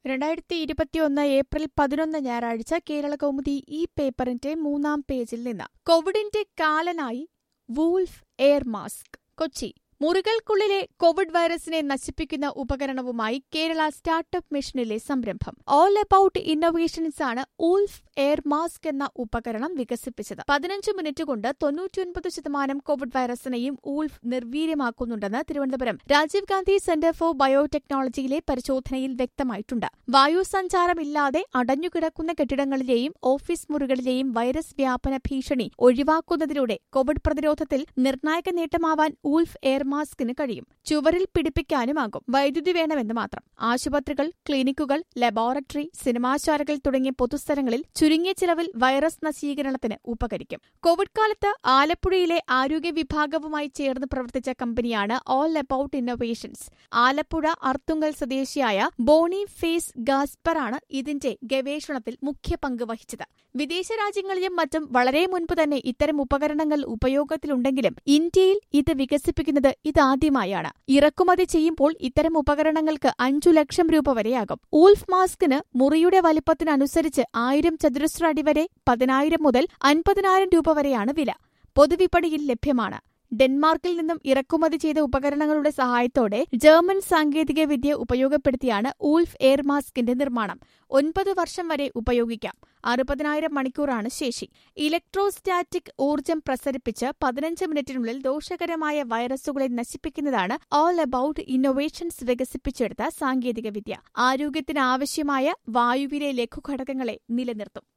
രണ്ടായിരത്തി ഇരുപത്തിയൊന്ന് ഏപ്രിൽ പതിനൊന്ന് ഞായറാഴ്ച കേരള കൗമുദി ഈ പേപ്പറിന്റെ മൂന്നാം പേജിൽ നിന്ന് കോവിഡിന്റെ കാലനായി വൂൾഫ് എയർ മാസ്ക് കൊച്ചി മുറികൾക്കുള്ളിലെ കോവിഡ് വൈറസിനെ നശിപ്പിക്കുന്ന ഉപകരണവുമായി കേരള സ്റ്റാർട്ടപ്പ് മിഷനിലെ സംരംഭം ഓൾ അബൌട്ട് ഇന്നൊവേഷൻസ് ആണ് ഊൾഫ് എയർ മാസ്ക് എന്ന ഉപകരണം വികസിപ്പിച്ചത് പതിനഞ്ച് മിനിറ്റ് കൊണ്ട് തൊണ്ണൂറ്റിയൊൻപത് ശതമാനം കോവിഡ് വൈറസിനെയും ഊൾഫ് നിർവീര്യമാക്കുന്നുണ്ടെന്ന് തിരുവനന്തപുരം രാജീവ് ഗാന്ധി സെന്റർ ഫോർ ബയോടെക്നോളജിയിലെ പരിശോധനയിൽ വ്യക്തമായിട്ടുണ്ട് വായു സഞ്ചാരമില്ലാതെ അടഞ്ഞുകിടക്കുന്ന കെട്ടിടങ്ങളിലെയും ഓഫീസ് മുറികളിലെയും വൈറസ് വ്യാപന ഭീഷണി ഒഴിവാക്കുന്നതിലൂടെ കോവിഡ് പ്രതിരോധത്തിൽ നിർണായക നേട്ടമാവാൻ ഊൾഫ് എയർ മാസ്കിന് കഴിയും ചുവരിൽ പിടിപ്പിക്കാനുമാകും വൈദ്യുതി വേണമെന്ന് മാത്രം ആശുപത്രികൾ ക്ലിനിക്കുകൾ ലബോറട്ടറി സിനിമാശാലകൾ തുടങ്ങിയ പൊതുസ്ഥലങ്ങളിൽ ചുരുങ്ങിയ ചിലവിൽ വൈറസ് നശീകരണത്തിന് ഉപകരിക്കും കോവിഡ് കാലത്ത് ആലപ്പുഴയിലെ ആരോഗ്യ വിഭാഗവുമായി ചേർന്ന് പ്രവർത്തിച്ച കമ്പനിയാണ് All About Innovations Alappuzha Arthunkal സ്വദേശിയായ ബോണി ഫേസ് ഗാസ്പറാണ് ഇതിന്റെ ഗവേഷണത്തിൽ മുഖ്യ പങ്ക് വഹിച്ചത് വിദേശ രാജ്യങ്ങളിലും മറ്റും വളരെ മുൻപ് തന്നെ ഇത്തരം ഉപകരണങ്ങൾ ഉപയോഗത്തിലുണ്ടെങ്കിലും ഇന്ത്യയിൽ ഇത് വികസിപ്പിക്കുന്നത് ഇതാദ്യമായാണ് ഇറക്കുമതി ചെയ്യുമ്പോൾ ഇത്തരം ഉപകരണങ്ങൾക്ക് അഞ്ചു ലക്ഷം രൂപ വരെയാകും ഊൾഫ് മാസ്കിന് മുറിയുടെ വലിപ്പത്തിനനുസരിച്ച് ആയിരം ചതുരശ്ര അടി വരെ പതിനായിരം മുതൽ അൻപതിനായിരം രൂപ വരെയാണ് വില പൊതുവിപണിയിൽ ലഭ്യമാണ് ഡെൻമാർക്കിൽ നിന്നും ഇറക്കുമതി ചെയ്ത ഉപകരണങ്ങളുടെ സഹായത്തോടെ ജർമ്മൻ സാങ്കേതിക വിദ്യ ഉപയോഗപ്പെടുത്തിയാണ് ഊൾഫ് എയർ മാസ്കിന്റെ നിർമ്മാണം ഒൻപത് വർഷം വരെ ഉപയോഗിക്കാം അറുപതിനായിരം മണിക്കൂറാണ് ശേഷി ഇലക്ട്രോസ്റ്റാറ്റിക് ഊർജം പ്രസരിപ്പിച്ച് പതിനഞ്ച് മിനിറ്റിനുള്ളിൽ ദോഷകരമായ വൈറസുകളെ നശിപ്പിക്കുന്നതാണ് ഓൾ അബൌട്ട് ഇന്നൊവേഷൻസ് വികസിപ്പിച്ചെടുത്ത സാങ്കേതികവിദ്യ ആരോഗ്യത്തിനാവശ്യമായ വായുവിലെ ലഘുഘടകങ്ങളെ നിലനിർത്തും